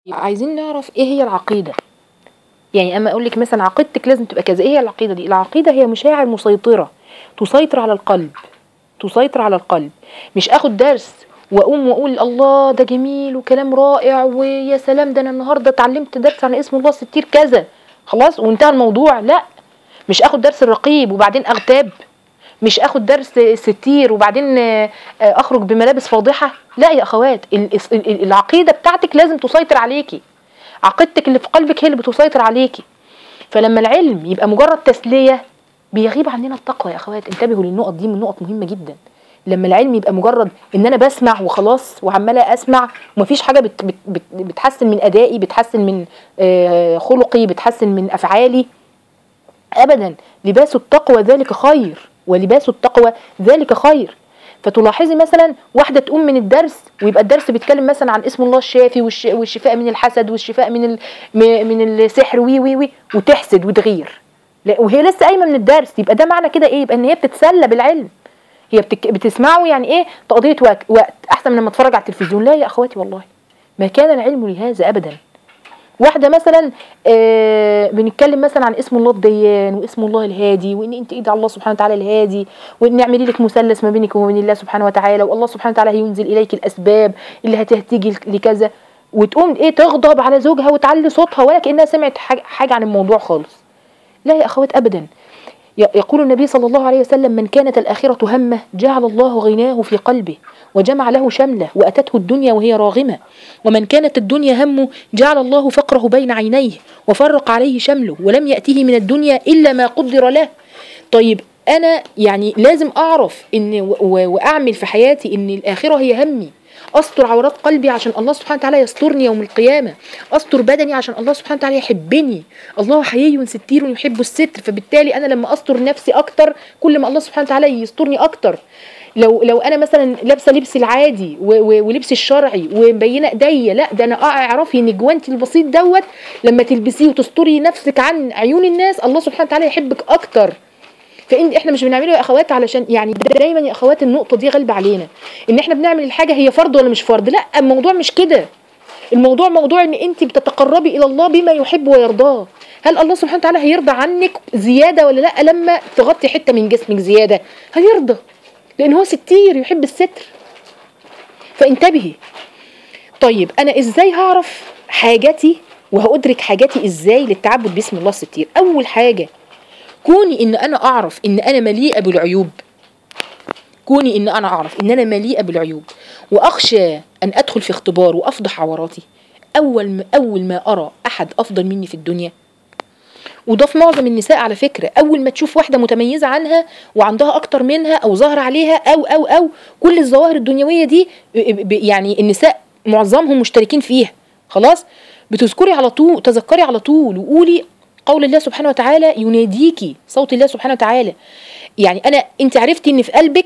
عايزين نعرف ايه هي العقيدة يعني اما اقول لك مثلا عقيدتك لازم تبقى كذا ايه هي العقيدة دي العقيدة هي مشاعر مسيطرة تسيطر على القلب تسيطر على القلب مش اخد درس واقوم واقول الله ده جميل وكلام رائع ويا سلام ده انا النهارده اتعلمت درس عن اسم الله الستير كذا خلاص وانتهى الموضوع لا مش اخد درس الرقيب وبعدين اغتاب مش اخد درس ستير وبعدين آه، آه، اخرج بملابس فاضحه لا يا اخوات ال- ال- ال- العقيده بتاعتك لازم تسيطر عليكي عقيدتك اللي في قلبك هي اللي بتسيطر عليكي فلما العلم يبقى مجرد تسليه بيغيب عننا التقوى يا اخوات انتبهوا للنقط دي من نقط مهمه جدا لما العلم يبقى مجرد ان انا بسمع وخلاص وعماله اسمع ومفيش حاجه بت بت بت بتحسن من ادائي بتحسن من آه، خلقي بتحسن من افعالي ابدا لباس التقوى ذلك خير ولباس التقوى ذلك خير فتلاحظي مثلا واحده تقوم من الدرس ويبقى الدرس بيتكلم مثلا عن اسم الله الشافي والش... والشفاء من الحسد والشفاء من ال... م- من السحر وي وي وي وتحسد وتغير لا وهي لسه قايمه من الدرس يبقى ده معنى كده ايه يبقى ان هي بتتسلى بالعلم هي بتك... بتسمعه يعني ايه تقضيه وقت وقت احسن من لما اتفرج على التلفزيون لا يا اخواتي والله ما كان العلم لهذا ابدا واحده مثلا آه بنتكلم مثلا عن اسم الله الديان واسم الله الهادي وان انت ايد على الله سبحانه وتعالى الهادي وان اعملي لك مثلث ما بينك وما بين الله سبحانه وتعالى والله سبحانه وتعالى هينزل اليك الاسباب اللي هتهتيجي لكذا وتقوم ايه تغضب على زوجها وتعلي صوتها ولا كانها سمعت حاجه حاجة عن الموضوع خالص لا يا اخوات ابدا ي- يقول النبي صلى الله عليه وسلم من كانت الآخرة همه جعل الله غناه في قلبه وجمع له شمله وأتته الدنيا وهي راغمة ومن كانت الدنيا همه جعل الله فقره بين عينيه وفرق عليه شمله ولم يأته من الدنيا إلا ما قدر له طيب أنا يعني لازم أعرف إن و- و- وأعمل في حياتي إن الآخرة هي همي استر عورات قلبي عشان الله سبحانه وتعالى يسترني يوم القيامه استر بدني عشان الله سبحانه وتعالى يحبني الله حيي ستير يحب الستر فبالتالي انا لما استر نفسي اكتر كل ما الله سبحانه وتعالى يسترني اكتر لو لو انا مثلا لابسه لبسي العادي و- و- ولبسي الشرعي ومبينه ايديا لا ده انا اعرفي ان جوانتي البسيط دوت لما تلبسيه وتستري نفسك عن عيون الناس الله سبحانه وتعالى يحبك اكتر فان احنا مش بنعمله يا اخوات علشان يعني دايما يا اخوات النقطه دي غالبه علينا ان احنا بنعمل الحاجه هي فرض ولا مش فرض لا الموضوع مش كده الموضوع موضوع ان انت بتتقربي الى الله بما يحب ويرضاه هل الله سبحانه وتعالى هيرضى عنك زياده ولا لا لما تغطي حته من جسمك زياده هيرضى لان هو ستير يحب الستر فانتبهي طيب انا ازاي هعرف حاجتي وهادرك حاجتي ازاي للتعبد باسم الله الستير اول حاجه كوني ان انا اعرف ان انا مليئه بالعيوب كوني ان انا اعرف ان انا مليئه بالعيوب واخشى ان ادخل في اختبار وافضح عوراتي اول ما اول ما ارى احد افضل مني في الدنيا وده في معظم النساء على فكرة أول ما تشوف واحدة متميزة عنها وعندها أكتر منها أو ظاهر عليها أو أو أو كل الظواهر الدنيوية دي ب- ب- يعني النساء معظمهم مشتركين فيها خلاص بتذكري على طول تذكري على طول وقولي قول الله سبحانه وتعالى يناديكي صوت الله سبحانه وتعالى يعني أنا أنت عرفتي إن في قلبك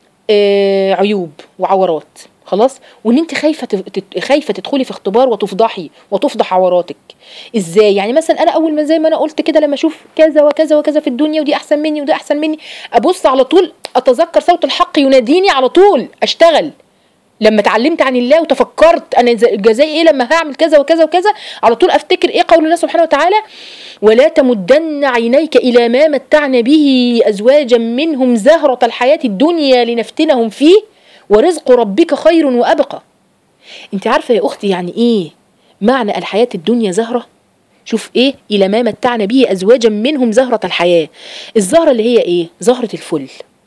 آه، عيوب وعورات خلاص وان انت خايفه تف- تت- خايفه تدخلي في اختبار وتفضحي وتفضح عوراتك ازاي يعني مثلا انا اول ما زي ما انا قلت كده لما اشوف كذا وكذا وكذا في الدنيا ودي احسن مني وده احسن مني ابص على طول اتذكر صوت الحق يناديني على طول اشتغل لما اتعلمت عن الله وتفكرت انا ز- جزائي ايه لما هعمل كذا وكذا وكذا على طول افتكر ايه قول الله سبحانه وتعالى ولا تمدن عينيك الى ما متعنا به ازواجا منهم زهرة الحياة الدنيا لنفتنهم فيه ورزق ربك خير وابقى انت عارفة يا اختي يعني ايه معنى الحياة الدنيا زهرة شوف ايه الى ما متعنا به ازواجا منهم زهرة الحياة الزهرة اللي هي ايه زهرة الفل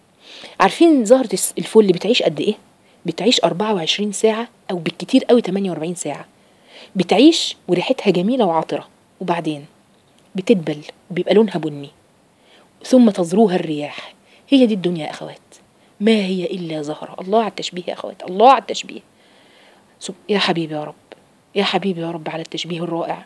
عارفين زهرة الس- الفل بتعيش قد ايه بتعيش 24 ساعة او بالكتير قوي 48 ساعة بتعيش وريحتها جميلة وعطرة وبعدين بتدبل وبيبقى لونها بني ثم تزروها الرياح هي دي الدنيا يا اخوات ما هي الا زهرة الله على التشبيه يا اخوات الله على التشبيه سب- يا حبيبي يا رب يا حبيبي يا رب على التشبيه الرائع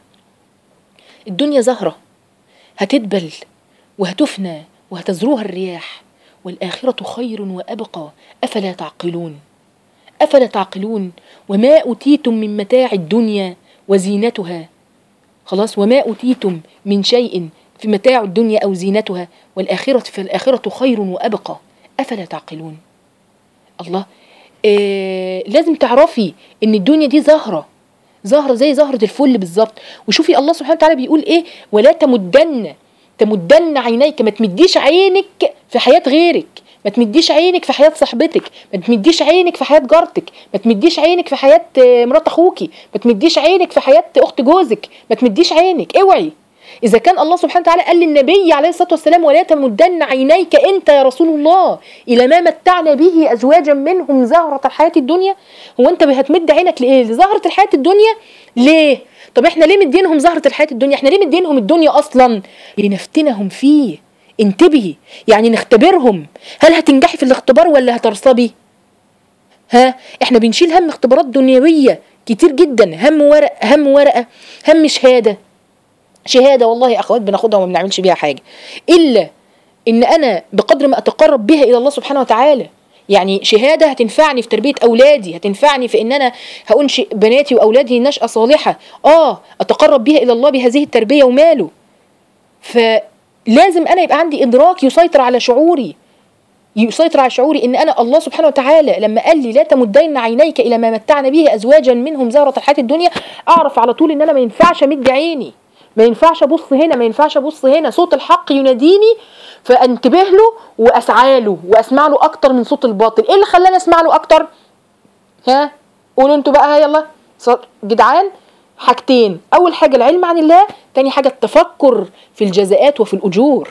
الدنيا زهرة هتدبل وهتفنى وهتزروها الرياح والآخرة خير وأبقى أفلا تعقلون أفلا تعقلون وما أوتيتم من متاع الدنيا وزينتها خلاص وما أوتيتم من شيء في متاع الدنيا أو زينتها والآخرة فالآخرة خير وأبقى أفلا تعقلون الله آه لازم تعرفي إن الدنيا دي زهرة زهره زي زهره الفل بالظبط وشوفي الله سبحانه وتعالى بيقول ايه ولا تمدن تمدن عينيك ما تمديش عينك في حياه غيرك ما تمديش عينك في حياه صاحبتك ما تمديش عينك في حياه جارتك ما تمديش عينك في حياه آه، مرات اخوكي ما تمديش عينك في حياه اخت جوزك ما تمديش عينك اوعي إذا كان الله سبحانه وتعالى قال للنبي عليه الصلاة والسلام ولا تمدن عينيك أنت يا رسول الله إلى ما متعنا به أزواجا منهم زهرة الحياة الدنيا هو أنت هتمد عينك لإيه؟ لزهرة الحياة الدنيا؟ ليه؟ طب إحنا ليه مدينهم زهرة الحياة الدنيا؟ إحنا ليه مدينهم الدنيا أصلا؟ لنفتنهم فيه انتبهي يعني نختبرهم هل هتنجحي في الاختبار ولا هترسبي؟ ها احنا بنشيل هم اختبارات دنيويه كتير جدا هم ورق هم ورقه هم شهاده شهاده والله يا اخوات بناخدها وما بنعملش بيها حاجه الا ان انا بقدر ما اتقرب بها الى الله سبحانه وتعالى يعني شهاده هتنفعني في تربيه اولادي هتنفعني في ان انا هانشئ بناتي واولادي نشاه صالحه اه اتقرب بها الى الله بهذه التربيه وماله فلازم انا يبقى عندي ادراك يسيطر على شعوري يسيطر على شعوري ان انا الله سبحانه وتعالى لما قال لي لا تمدين عينيك الى ما متعنا به ازواجا منهم زهره الحياه الدنيا اعرف على طول ان انا ما ينفعش امد عيني ما ينفعش ابص هنا ما ينفعش ابص هنا صوت الحق يناديني فانتبه له واسعى له واسمع له اكتر من صوت الباطل ايه اللي خلاني اسمع له اكتر ها قولوا انتوا بقى ها يلا ص- جدعان حاجتين اول حاجه العلم عن الله تاني حاجه التفكر في الجزاءات وفي الاجور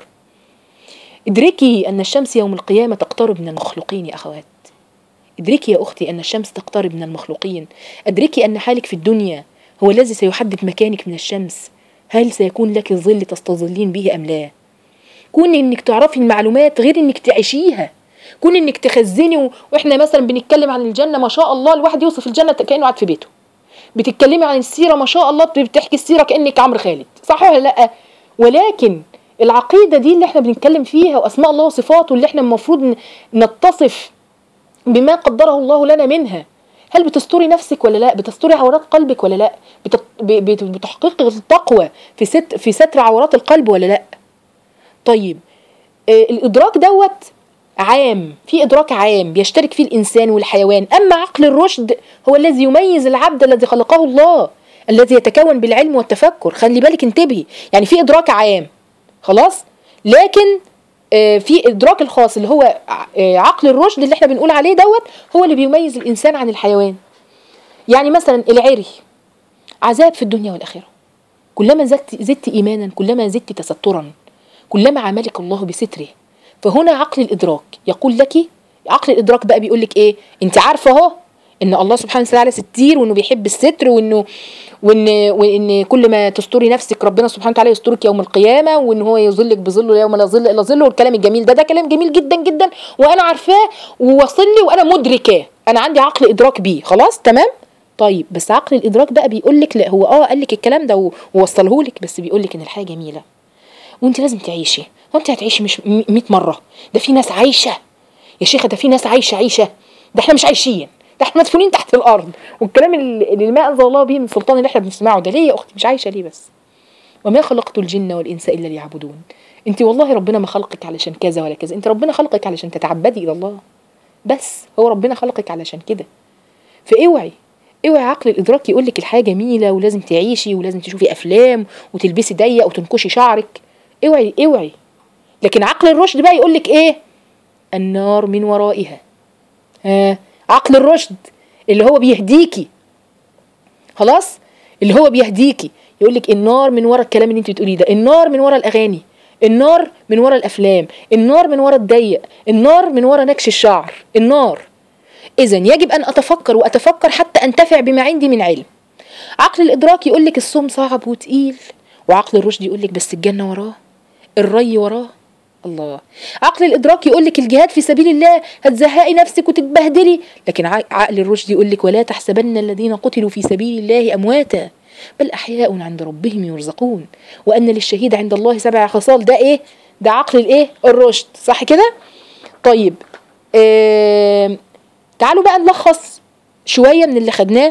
ادركي ان الشمس يوم القيامه تقترب من المخلوقين يا اخوات ادركي يا اختي ان الشمس تقترب من المخلوقين ادركي ان حالك في الدنيا هو الذي سيحدد مكانك من الشمس هل سيكون لك ظل تستظلين به ام لا كون انك تعرفي المعلومات غير انك تعيشيها كون انك تخزني و... واحنا مثلا بنتكلم عن الجنه ما شاء الله الواحد يوصف الجنه كانه قاعد في بيته بتتكلمي عن السيره ما شاء الله بتحكي السيره كانك عمرو خالد صح ولا لا ولكن العقيده دي اللي احنا بنتكلم فيها واسماء الله وصفاته اللي احنا المفروض ن- نتصف بما قدره الله لنا منها هل بتستري نفسك ولا لا بتستري عورات قلبك ولا لا بت- ب- بت- بتحقيق التقوى في ست في ستر عورات القلب ولا لا طيب آه، الادراك دوت عام في ادراك عام بيشترك فيه الانسان والحيوان اما عقل الرشد هو الذي يميز العبد الذي خلقه الله الذي يتكون بالعلم والتفكر خلي بالك انتبهي يعني في ادراك عام خلاص لكن آه، في ادراك الخاص اللي هو ع- آه، عقل الرشد اللي احنا بنقول عليه دوت هو اللي بيميز الانسان عن الحيوان يعني مثلا العري عذاب في الدنيا والاخره كلما زدت زدت ايمانا كلما زدت تسترا كلما عاملك الله بستره فهنا عقل الادراك يقول لك عقل الادراك بقى بيقول لك ايه انت عارفه اهو ان الله سبحانه وتعالى ستير وانه بيحب الستر وانه وان وان كل ما تستري نفسك ربنا سبحانه وتعالى يسترك يوم القيامه وان هو يظلك بظله يوم لا ظل الا ظله والكلام الجميل ده ده كلام جميل جدا جدا وانا عارفاه وواصل لي وانا مدركاه انا عندي عقل ادراك بيه خلاص تمام طيب بس عقل الادراك بقى بيقول لك لا هو اه قال لك الكلام ده ووصله لك بس بيقول لك ان الحياه جميله وانت لازم تعيشي وانت هتعيشي مش 100 مره ده في ناس عايشه يا شيخه ده في ناس عايشه عيشه ده احنا مش عايشين ده احنا مدفونين تحت الارض والكلام اللي اللي ما انزل الله به من سلطان اللي احنا بنسمعه ده ليه يا اختي مش عايشه ليه بس وما خلقت الجن والانس الا ليعبدون انت والله ربنا ما خلقك علشان كذا ولا كذا انت ربنا خلقك علشان تتعبدي الى الله بس هو ربنا خلقك علشان كده فاوعي اوعي عقل الادراك يقول لك الحياه جميله ولازم تعيشي ولازم تشوفي افلام وتلبسي ضيق وتنكشي شعرك اوعي اوعي لكن عقل الرشد بقى يقول لك ايه النار من ورائها ها عقل الرشد اللي هو بيهديكي خلاص اللي هو بيهديكي يقول لك النار من ورا الكلام اللي انت بتقوليه ده النار من ورا الاغاني النار من ورا الافلام النار من ورا الضيق النار من ورا نكش الشعر النار اذا يجب ان اتفكر واتفكر حتى انتفع بما عندي من علم عقل الادراك يقول لك الصوم صعب وتقيل وعقل الرشد يقول لك بس الجنه وراه الري وراه الله عقل الادراك يقول لك الجهاد في سبيل الله هتزهقي نفسك وتتبهدلي لكن ع- عقل الرشد يقول لك ولا تحسبن الذين قتلوا في سبيل الله امواتا بل احياء عند ربهم يرزقون وان للشهيد عند الله سبع خصال ده ايه ده عقل الايه الرشد صح كده طيب آه تعالوا بقى نلخص شويه من اللي خدناه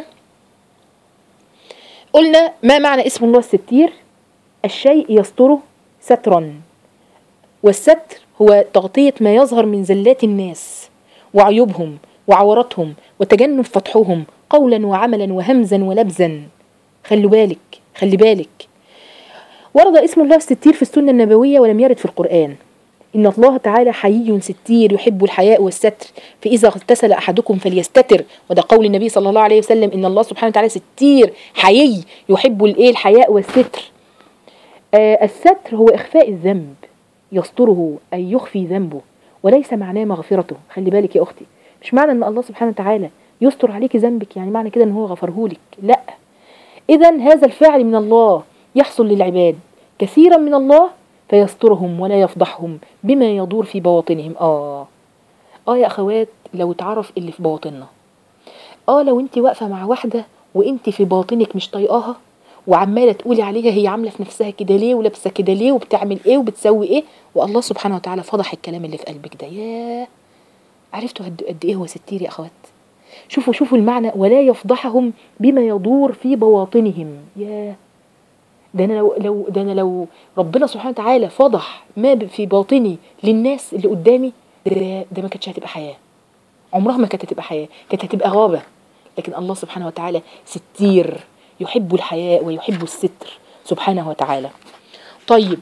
قلنا ما معنى اسم الله الستير الشيء يستره سترا والستر هو تغطية ما يظهر من زلات الناس وعيوبهم وعوراتهم وتجنب فتحهم قولا وعملا وهمزا ولبزا خلوا بالك خلي بالك ورد اسم الله الستير في السنة النبوية ولم يرد في القرآن إن الله تعالى حيي ستير يحب الحياء والستر فإذا اغتسل أحدكم فليستتر وده قول النبي صلى الله عليه وسلم إن الله سبحانه وتعالى ستير حيي يحب الإيه الحياء والستر آه الستر هو إخفاء الذنب يستره أي يخفي ذنبه وليس معناه مغفرته خلي بالك يا أختي مش معنى أن الله سبحانه وتعالى يستر عليك ذنبك يعني معنى كده أن هو غفرهولك لا إذا هذا الفعل من الله يحصل للعباد كثيرا من الله فيسترهم ولا يفضحهم بما يدور في بواطنهم آه آه يا أخوات لو تعرف اللي في بواطننا آه لو أنت واقفة مع واحدة وأنت في باطنك مش طايقاها وعمالة تقولي عليها هي عاملة في نفسها كده ليه ولابسة كده ليه وبتعمل إيه وبتسوي إيه والله سبحانه وتعالى فضح الكلام اللي في قلبك ده ياه عرفتوا قد قد إيه هو ستير يا أخوات شوفوا شوفوا المعنى ولا يفضحهم بما يدور في بواطنهم ياه ده انا لو لو ده انا لو ربنا سبحانه وتعالى فضح ما ب- في باطني للناس اللي قدامي ده, ده ما كانتش هتبقى حياه عمرها ما كانت هتبقى حياه كانت هتبقى غابه لكن الله سبحانه وتعالى ستير يحب الحياء ويحب الستر سبحانه وتعالى طيب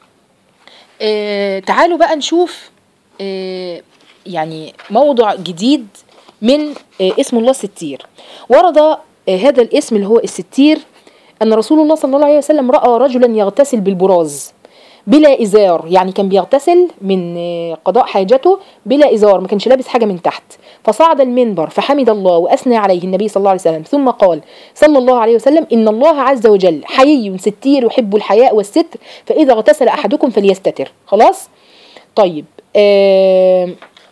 آه تعالوا بقى نشوف آه يعني موضع جديد من آه اسم الله الستير ورد آه هذا الاسم اللي هو الستير أن رسول الله صلى الله عليه وسلم رأى رجلا يغتسل بالبراز بلا إزار يعني كان بيغتسل من آه، قضاء حاجته بلا إزار ما كانش لابس حاجة من تحت فصعد المنبر فحمد الله وأثنى عليه النبي صلى الله عليه وسلم ثم قال صلى الله عليه وسلم إن الله عز وجل حيي ستير يحب الحياء والستر فإذا اغتسل أحدكم فليستتر خلاص طيب آه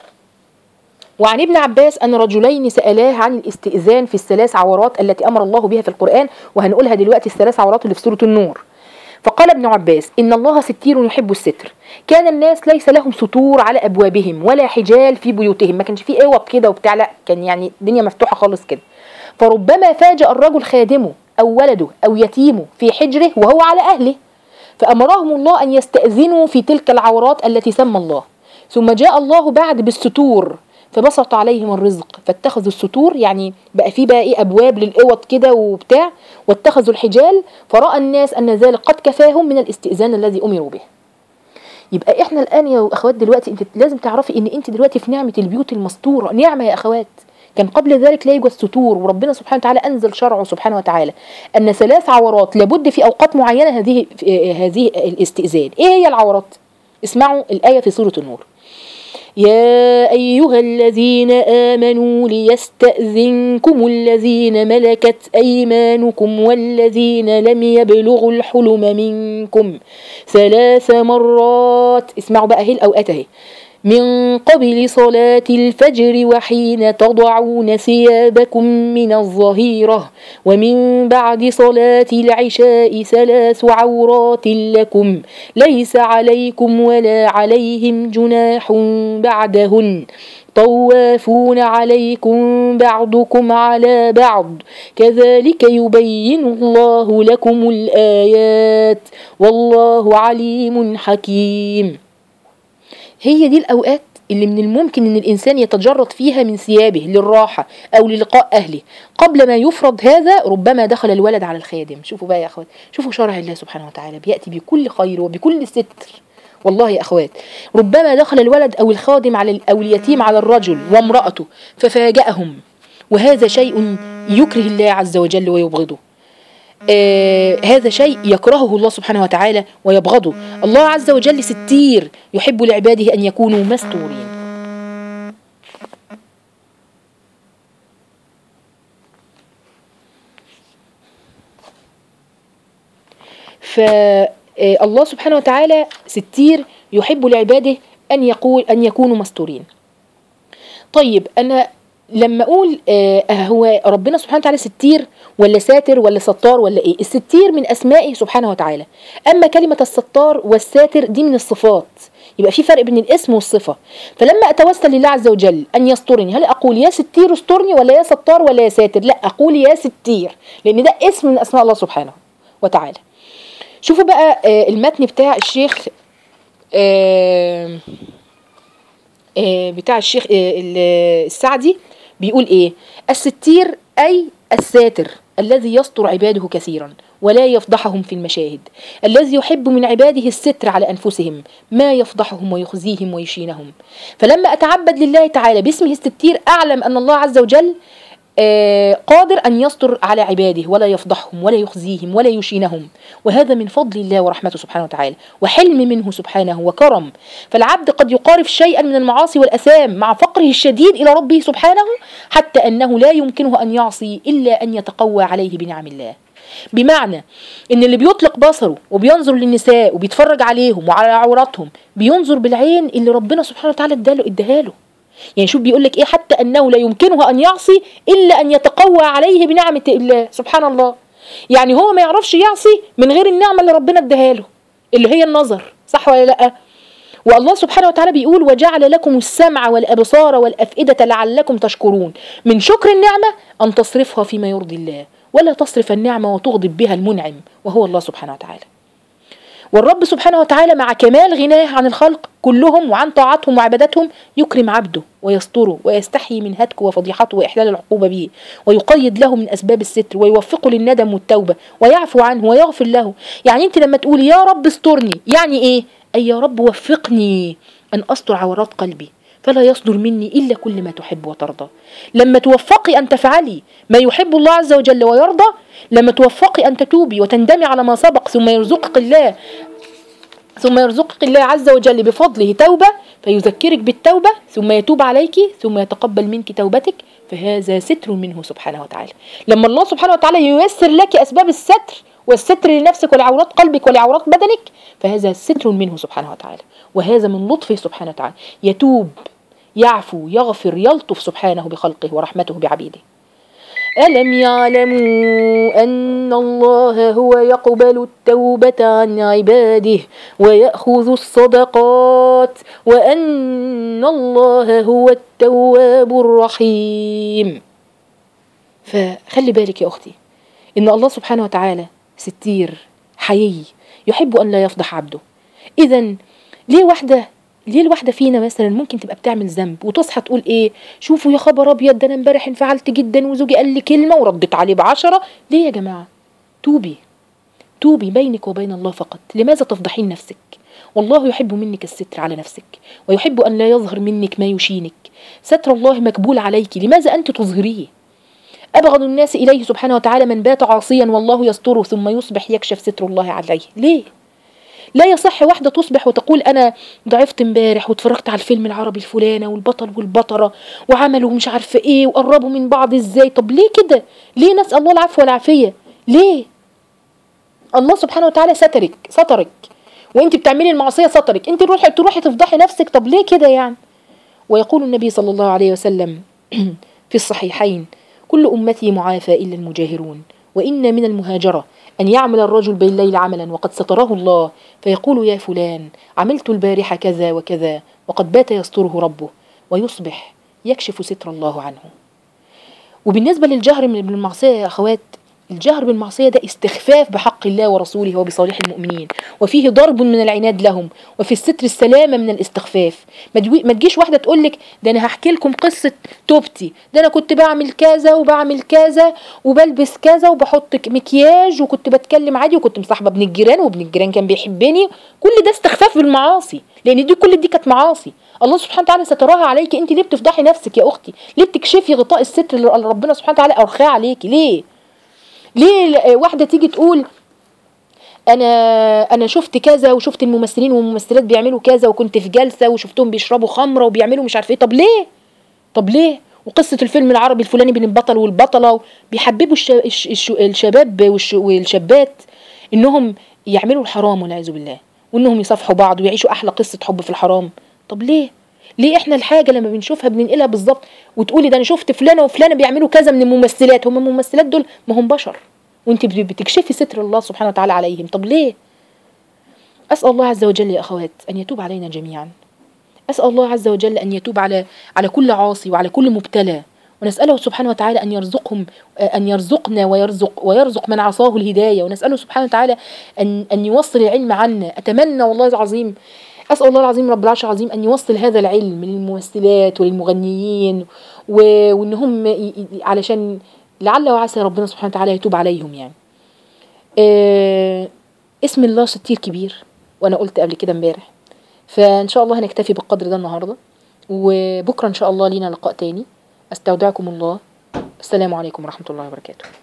وعن ابن عباس أن رجلين سألاه عن الاستئذان في الثلاث عورات التي أمر الله بها في القرآن وهنقولها دلوقتي الثلاث عورات اللي في سورة النور فقال ابن عباس إن الله ستير يحب الستر كان الناس ليس لهم ستور على أبوابهم ولا حجال في بيوتهم ما كانش فيه اوض كده وبتاع لا كان يعني الدنيا مفتوحة خالص كده فربما فاجأ الرجل خادمه أو ولده أو يتيمه في حجره وهو على أهله فأمرهم الله أن يستأذنوا في تلك العورات التي سمى الله ثم جاء الله بعد بالستور فبسط عليهم الرزق فاتخذوا الستور يعني بقى في بقى ايه ابواب للاوض كده وبتاع واتخذوا الحجال فراى الناس ان ذلك قد كفاهم من الاستئذان الذي امروا به يبقى احنا الان يا اخوات دلوقتي انت لازم تعرفي ان انت دلوقتي في نعمه البيوت المستوره نعمه يا اخوات كان قبل ذلك لا يوجد ستور وربنا سبحانه وتعالى انزل شرعه سبحانه وتعالى ان ثلاث عورات لابد في اوقات معينه هذه هذه الاستئذان ايه هي العورات اسمعوا الايه في سوره النور يا أيها الذين آمنوا ليستأذنكم الذين ملكت أيمانكم والذين لم يبلغوا الحلم منكم ثلاث مرات اسمعوا بقى هي الأوقات اهي من قبل صلاة الفجر وحين تضعون ثيابكم من الظهيرة ومن بعد صلاة العشاء ثلاث عورات لكم ليس عليكم ولا عليهم جناح بعدهن طوافون عليكم بعضكم على بعض كذلك يبين الله لكم الآيات والله عليم حكيم هي دي الأوقات اللي من الممكن ان الانسان يتجرد فيها من ثيابه للراحه او للقاء اهله قبل ما يفرض هذا ربما دخل الولد على الخادم شوفوا بقى يا اخوات شوفوا شرع الله سبحانه وتعالى بياتي بكل خير وبكل ستر والله يا اخوات ربما دخل الولد او الخادم على او اليتيم على الرجل وامراته ففاجأهم وهذا شيء يكره الله عز وجل ويبغضه آه هذا شيء يكرهه الله سبحانه وتعالى ويبغضه الله عز وجل ستير يحب لعباده أن يكونوا مستورين فالله سبحانه وتعالى ستير يحب لعباده أن يقول أن يكونوا مستورين طيب أنا لما اقول آه هو ربنا سبحانه وتعالى ستير ولا ساتر ولا ستار ولا ايه الستير من اسمائه سبحانه وتعالى اما كلمه الستار والساتر دي من الصفات يبقى في فرق بين الاسم والصفه فلما اتوسل لله عز وجل ان يسترني هل اقول يا ستير استرني ولا يا ستار ولا يا ساتر لا اقول يا ستير لان ده اسم من اسماء الله سبحانه وتعالى شوفوا بقى آه المتن بتاع الشيخ آه بتاع الشيخ السعدي بيقول ايه الستير اي الساتر الذي يستر عباده كثيرا ولا يفضحهم في المشاهد الذي يحب من عباده الستر على أنفسهم ما يفضحهم ويخزيهم ويشينهم فلما أتعبد لله تعالى باسمه الستير أعلم أن الله عز وجل آه، قادر أن يستر على عباده ولا يفضحهم ولا يخزيهم ولا يشينهم وهذا من فضل الله ورحمته سبحانه وتعالى وحلم منه سبحانه وكرم فالعبد قد يقارف شيئا من المعاصي والأثام مع فقره الشديد إلى ربه سبحانه حتى أنه لا يمكنه أن يعصي إلا أن يتقوى عليه بنعم الله بمعنى ان اللي بيطلق بصره وبينظر للنساء وبيتفرج عليهم وعلى عوراتهم بينظر بالعين اللي ربنا سبحانه وتعالى اداله اداها له يعني شوف بيقول لك ايه حتى انه لا يمكنه ان يعصي الا ان يتقوى عليه بنعمه الله سبحان الله يعني هو ما يعرفش يعصي من غير النعمه اللي ربنا اداها له اللي هي النظر صح ولا لا والله سبحانه وتعالى بيقول وجعل لكم السمع والابصار والافئده لعلكم تشكرون من شكر النعمه ان تصرفها فيما يرضي الله ولا تصرف النعمه وتغضب بها المنعم وهو الله سبحانه وتعالى والرب سبحانه وتعالى مع كمال غناه عن الخلق كلهم وعن طاعتهم وعبادتهم يكرم عبده ويستره ويستحيي من هتكه وفضيحته وإحلال العقوبة به ويقيد له من أسباب الستر ويوفقه للندم والتوبة ويعفو عنه ويغفر له يعني أنت لما تقولي يا رب استرني يعني إيه؟ أي يا رب وفقني أن أستر عورات قلبي فلا يصدر مني إلا كل ما تحب وترضى لما توفقي أن تفعلي ما يحب الله عز وجل ويرضى لما توفقي أن تتوبي وتندمي على ما سبق ثم يرزقك الله ثم يرزقك الله عز وجل بفضله توبة فيذكرك بالتوبة ثم يتوب عليك ثم يتقبل منك توبتك فهذا ستر منه سبحانه وتعالى لما الله سبحانه وتعالى ييسر لك أسباب الستر والستر لنفسك ولعورات قلبك ولعورات بدنك فهذا ستر منه سبحانه وتعالى وهذا من لطفه سبحانه وتعالى يتوب يعفو يغفر يلطف سبحانه بخلقه ورحمته بعبيده ألم يعلموا أن الله هو يقبل التوبة عن عباده ويأخذ الصدقات وأن الله هو التواب الرحيم فخلي بالك يا أختي إن الله سبحانه وتعالى ستير حيي يحب أن لا يفضح عبده إذا ليه واحدة ليه الواحدة فينا مثلا ممكن تبقى بتعمل ذنب وتصحى تقول ايه شوفوا يا خبر ابيض ده انا امبارح انفعلت جدا وزوجي قال لي كلمة وردت عليه بعشرة ليه يا جماعة توبي توبي بينك وبين الله فقط لماذا تفضحين نفسك والله يحب منك الستر على نفسك ويحب أن لا يظهر منك ما يشينك ستر الله مقبول عليك لماذا أنت تظهريه أبغض الناس إليه سبحانه وتعالى من بات عاصيا والله يستره ثم يصبح يكشف ستر الله عليه ليه لا يصح واحدة تصبح وتقول أنا ضعفت امبارح واتفرجت على الفيلم العربي الفلانة والبطل والبطلة وعملوا مش عارفة إيه وقربوا من بعض إزاي طب ليه كده؟ ليه نسأل الله العفو والعافية؟ ليه؟ الله سبحانه وتعالى سترك سترك وانت بتعملي المعصيه سترك انت تروحي تروحي تفضحي نفسك طب ليه كده يعني ويقول النبي صلى الله عليه وسلم في الصحيحين كل امتي معافى الا المجاهرون وان من المهاجره أن يعمل الرجل بالليل عملا وقد ستره الله فيقول يا فلان عملت البارحة كذا وكذا وقد بات يستره ربه ويصبح يكشف ستر الله عنه وبالنسبة للجهر من المعصية يا أخوات الجهر بالمعصية ده استخفاف بحق الله ورسوله وبصالح المؤمنين وفيه ضرب من العناد لهم وفي الستر السلامة من الاستخفاف ما تجيش واحدة تقول لك ده أنا هحكي لكم قصة توبتي ده أنا كنت بعمل كذا وبعمل كذا وبلبس كذا وبحط مكياج وكنت بتكلم عادي وكنت مصاحبة ابن الجيران وابن الجيران كان بيحبني كل ده استخفاف بالمعاصي لأن دي كل دي كانت معاصي الله سبحانه وتعالى ستراها عليك انت ليه بتفضحي نفسك يا اختي ليه بتكشفي غطاء الستر اللي ربنا سبحانه وتعالى ارخاه عليكي ليه ليه واحده تيجي تقول انا انا شفت كذا وشفت الممثلين والممثلات بيعملوا كذا وكنت في جلسه وشفتهم بيشربوا خمره وبيعملوا مش عارف ايه طب ليه طب ليه وقصة الفيلم العربي الفلاني بين البطل والبطلة بيحببوا الشباب والشابات انهم يعملوا الحرام والعياذ بالله وانهم يصافحوا بعض ويعيشوا احلى قصة حب في الحرام طب ليه ليه احنا الحاجه لما بنشوفها بننقلها بالظبط وتقولي ده انا شفت فلانه وفلانه بيعملوا كذا من الممثلات هم الممثلات دول ما هم بشر وانت بتكشفي ستر الله سبحانه وتعالى عليهم طب ليه اسال الله عز وجل يا اخوات ان يتوب علينا جميعا اسال الله عز وجل ان يتوب على على كل عاصي وعلى كل مبتلى ونسأله سبحانه وتعالى أن يرزقهم أن يرزقنا ويرزق ويرزق من عصاه الهداية ونسأله سبحانه وتعالى أن أن يوصل العلم عنا أتمنى والله العظيم أسأل الله العظيم رب العرش العظيم أن يوصل هذا العلم للممثلات وللمغنيين وإن هم علشان لعل وعسى ربنا سبحانه وتعالى يتوب عليهم يعني آه اسم الله ستير كبير وانا قلت قبل كده امبارح فان شاء الله هنكتفي بالقدر ده النهارده وبكره ان شاء الله لينا لقاء تاني استودعكم الله السلام عليكم ورحمه الله وبركاته